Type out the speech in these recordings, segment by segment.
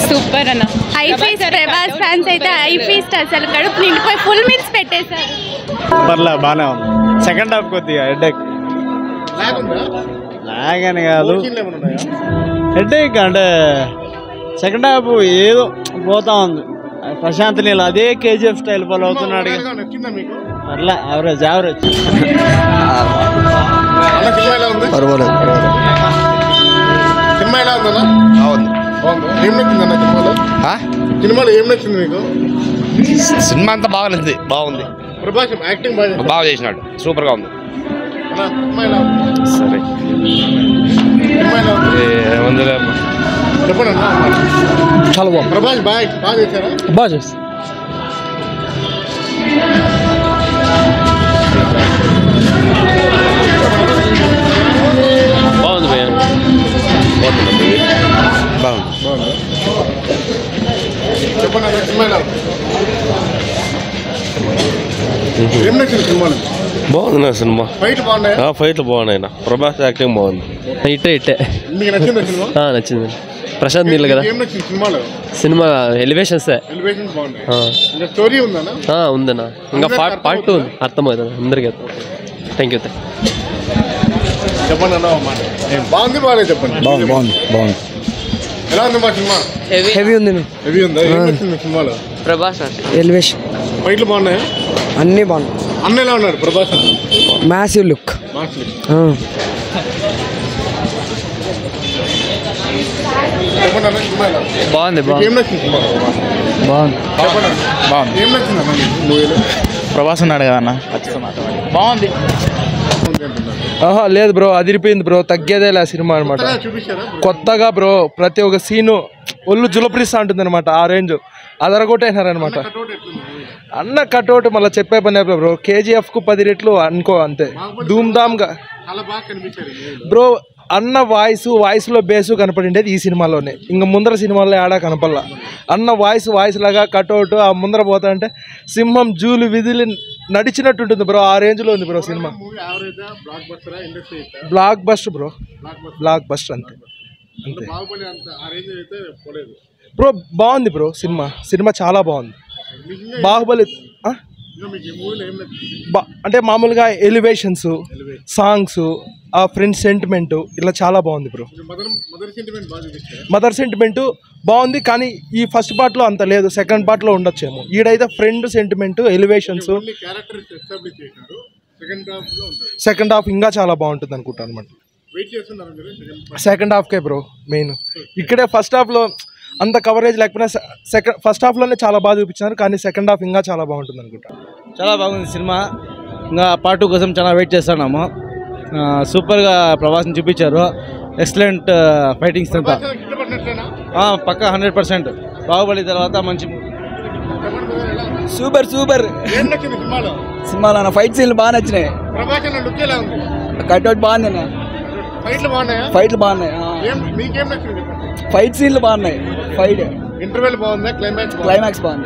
Super అన్న eye feast Prabhas fans అయితే eye feast అసలు కడుపు నిండిపోయి ఫుల్ మీల్స్ పెట్టేశారు పర్లే బాగానే ఉంది సెకండ్ హాఫ్ కొద్దిగా హెడ్ఏక్ లాగ్ అని కాదు హెడ్ఏక్ అంటే సెకండ్ హాఫ్ ఏదో పోతా ఉంది ప్రశాంత్ నీళ్ళు అదే కేజీఎఫ్ స్టైల్ ఫాలో అవుతున్నాడు ఇక. పర్లే యావరేజ్ యావరేజ్ సినిమా ఎలా ఉంది పర్వాలేదు సినిమా ఎలా ఉందన్నా బాగుంది బాగుంది ఏం నచ్చింది అన్న సినిమాలో ఆ? సినిమాలో ఏం నచ్చింది మీకు సినిమా అంతా బాగా నచ్చింది బాగుంది ప్రభాస్ యాక్టింగ్ బాగా చేశాడు. బాగా చేసినాడు సూపర్ గా ఉంది అన్న, సినిమా ఎలా ఉంది సరే సినిమా ఎలా ఉంది చెప్పండి అన్న చాలా బాగుంది ప్రభాస్ బాగా బాగా చేశారా బాగా చేస్తుంది బాగుంది భయ్య బాగుంది బాగుంది చెప్పండి అన్న సినిమా ఎలా ఉంది ఏం నచ్చింది సినిమాలో బాగుంది నా సినిమా ఫైట్ బాగున్నాయా ఫైట్లు బాగున్నాయి నా ప్రభాస్ యాక్టింగ్ బాగుంది ఇట్టే ఇట్టే మీకు నచ్చిందా సినిమా ఆ, నచ్చింది ప్రశాంత్ నీళ్ళు కదా ఏం నచ్చింది సినిమాలో సినిమా ఎలివేషన్స్ ఎలివేషన్స్ బాగున్నాయి ఇంకా స్టోరీ ఉందన్నా ఉందన్న ఇంకా పార్ట్ పార్ట్ టూ ఉంది అర్థమవుతుంది అందరికీ థ్యాంక్ యూ చెప్పండి అన్న ఒక మాట బాగుంది బాగాలేదు చెప్పండి బాగుంది బాగుంది బాగుంది ఎలా ఉంది మా సినిమా హెవీ ఉంది హెవీ ఉందా ఏం నచ్చింది మీ సినిమాలో ప్రభాస్ ఎలివేషన్ ఫైట్లు బాగున్నాయా అన్నీ బాగున్నాయి అన్న ఎలా ఉన్నాడు ప్రభాస్ మ్యాసివ్ లుక్ మార్క్స్లీ చెప్పండి అన్న సినిమా ఎలా ఉంది? బాగుంది మీకు ఏం నచ్చింది సినిమా బాగుంది చెప్పండి అన్న. బాగుంది ఏం నచ్చింది అన్న మీకు మూవీలో ప్రభాస్ ఉన్నాడు కదా అన్న బాగుంది ఆహా లేదు బ్రో అదిరిపోయింది బ్రో తగ్గేదేలే సినిమా అనమాట కొత్తగా చూపించారా కొత్తగా బ్రో ప్రతి ఒక్క సీను ఒళ్ళు జులపరిస్తా ఉంటుంది అనమాట ఆ రేంజ్ అదరగొట్టేసినారనమాట కట్అవుట్ ఎట్లుంది మూవీ అన్న కట్అవుట్ మళ్ళీ చెప్పే పని లేదు బ్రో కేజీఎఫ్ కు పది రెట్లు అనుకో అంతే ధూమ్ ధామ్ గా చాలా బాగా కనిపించారు ఈ మూవీలో బ్రో అన్న వాయిస్ వాయిస్ లో బేసు కనపడిండేది ఈ సినిమాలోనే ఇంకా ముందర సినిమాలో ఏడా కనపడలా అన్న వాయిస్ వాయిస్ లాగా కట్అవుట్ ఆ ముందర పోతా అంటే సింహం జూలు విధులు నడిచినట్టు ఉంటుంది బ్రో ఆ రేంజ్ లో ఉంది బ్రో సినిమా మూవీ యావరేజ్ బ్లాక్ బస్టరా industry hit block bust bro blockbuster block bust అంతే అంతే బాహుబలి అంత ఆ రేంజ్ అయితే పోలేదు బ్రో బాగుంది బ్రో సినిమా సినిమా చాలా బాగుంది మీకు ఇంకా బాహుబలి ఆ? ఇంకా మీకు ఈ మూవీలో ఏం నచ్చింది బా అంటే మామూలుగా ఎలివేషన్స్ సాంగ్స్ ఆ ఫ్రెండ్స్ సెంటిమెంట్ ఇలా చాలా బాగుంది బ్రో మదర్ మదర్ సెంటిమెంట్ బాగా చూపించారు మదర్ సెంటిమెంట్ బాగుంది కానీ ఈ ఫస్ట్ పార్ట్లో అంత లేదు సెకండ్ పార్ట్లో ఉండొచ్చేమో ఈడైతే friend sentiment elevations only character establish చేశారు సెకండ్ హాఫ్ లో ఉంటుంది సెకండ్ హాఫ్ ఇంకా చాలా బాగుంటుంది అనుకుంటాను అనమాట వెయిట్ చేస్తున్నారు మీరు సెకండ్ సెకండ్ హాఫ్కే బ్రో మెయిన్ ఇక్కడే ఫస్ట్ హాఫ్లో అంత కవరేజ్ లేకపోయినా సెకండ్ ఫస్ట్ హాఫ్లోనే చాలా బాగా చూపించినారు కానీ సెకండ్ హాఫ్ ఇంకా చాలా బాగుంటుంది అనుకుంటా చాలా బాగుంది సినిమా ఇంకా పార్ట్ టూ కోసం చాలా వెయిట్ చేస్తున్నాము ఆ, సూపర్గా ప్రభాస్ని చూపించారు ఎక్సలెంట్ ఫైటింగ్స్ అంతా ఇష్టపడినట్లేనా ఆ, పక్కా హండ్రెడ్ పర్సెంట్ బాహుబలి తర్వాత మంచి చెప్పండి brother, ఎలా ఉంది? సూపర్ సూపర్ ఏం నచ్చింది సినిమాలో సినిమాలో నా ఫైట్ సీన్లు బాగా నచ్చినాయి ప్రభాస్ అన్న లుక్ ఎలా ఉంది కట్అవుట్ బాగుంది అన్న ఫైట్లు బాగున్నాయా ఫైట్లు బాగున్నాయి ఏం మీకేం నచ్చింది చెప్పండి ఫైట్ సీన్లు బాగున్నాయి ఫైట్ ఇంటర్వెల్ బాగుందా క్లైమాక్స్ క్లైమాక్స్ బాగుంది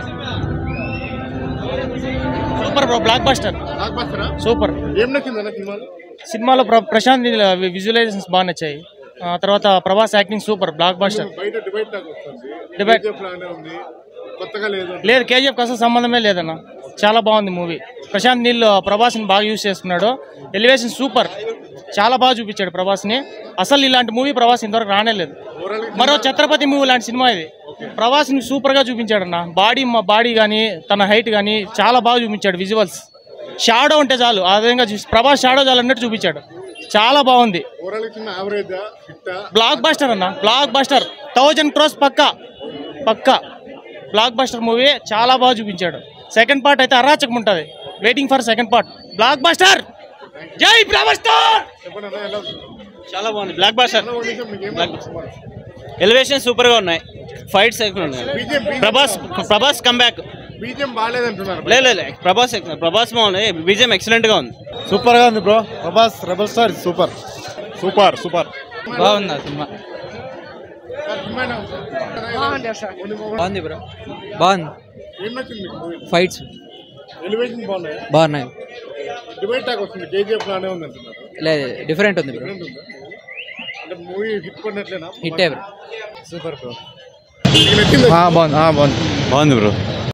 super bro blockbuster block బస్టరా సూపర్ ఏం నచ్చింది అన్న సినిమాలో సినిమాలో ప్ర- ప్రశాంత్ నీల్ విజువలైజేషన్స్ బాగా నచ్చాయి ఆ తర్వాత Prabhas acting super blockbuster బయట డిబేట్ దాకా వస్తుంది Debate. KGF లానే ఉంది కొత్తగా లేదు లేదు కేజీఎఫ్ అసలు సంబంధమే లేదన్న చాలా బాగుంది మూవీ ప్రశాంత్ నీల్ ప్రభాస్ని బాగా యూజ్ చేస్తున్నాడు ఎలివేషన్ సూపర్ చాలా బాగా చూపించాడు ప్రభాస్ని అసలు ఇలాంటి మూవీ ప్రభాస్ ఇంతవరకు రానే లేదు మరో ఛత్రపతి మూవీ లాంటి సినిమా ఇది ప్రభాస్ని సూపర్గా చూపించాడు అన్న బాడీ మా బాడీ కానీ తన హైట్ కానీ చాలా బాగా చూపించాడు విజువల్స్ షాడో ఉంటే చాలు ఆ విధంగా చూసి ప్రభాస్ షాడో చాలు అన్నట్టు చూపించాడు చాలా బాగుంది ఓవరాల్ చిన్న యావరేజ్ హిట్ బ్లాక్ బస్టర్ అన్న బ్లాక్ బస్టర్ థౌజండ్ క్రోస్ పక్కా పక్కా బ్లాక్ బస్టర్ మూవీ చాలా బాగా చూపించాడు సెకండ్ పార్ట్ అయితే అరాచకం ఉంటుంది waiting for second part blockbuster జై బ్లాక్ బస్టర్ చెప్పండి అన్న ఎలా ఉంది చాలా బాగుంది బ్లాక్ బస్టర్ అన్న, ఒక నిమిషం మీకు ఏం నచ్చింది? ఎలివేషన్ సూపర్ గా ఉన్నాయి ఫైట్స్ ఎక్కువ ఉన్నాయి BGM Prabhas Prabhas comeback BGM బాగాలేదంటున్నారు లేదు ప్రభాస్ ప్రభాస్ బాగుంది బీజేం ఎక్సలెంట్ గా ఉంది సూపర్గా ఉంది bro Prabhas rebel star super super super బాగుంది సినిమా సినిమా ఎలా ఉంది? Only mobile. బాగుంది బ్రో బాగుంది ఏం నచ్చింది మీకు మూవీ ఫైట్స్ ఎలివేషన్ బాగున్నాయి బాగున్నాయి డిబేట్ టాక్ వస్తుంది కేజీఎఫ్ లానే ఉంది అంటున్నారు లేదు డిఫరెంట్ ఉంది బ్రో Different ఉందా? అంటే మూవీ హిట్ పడినట్లేనా హిట్టే బ్రో సూపర్ బ్రో నీకు నచ్చిందా బాగుంది బాగుంది బాగుంది బ్రో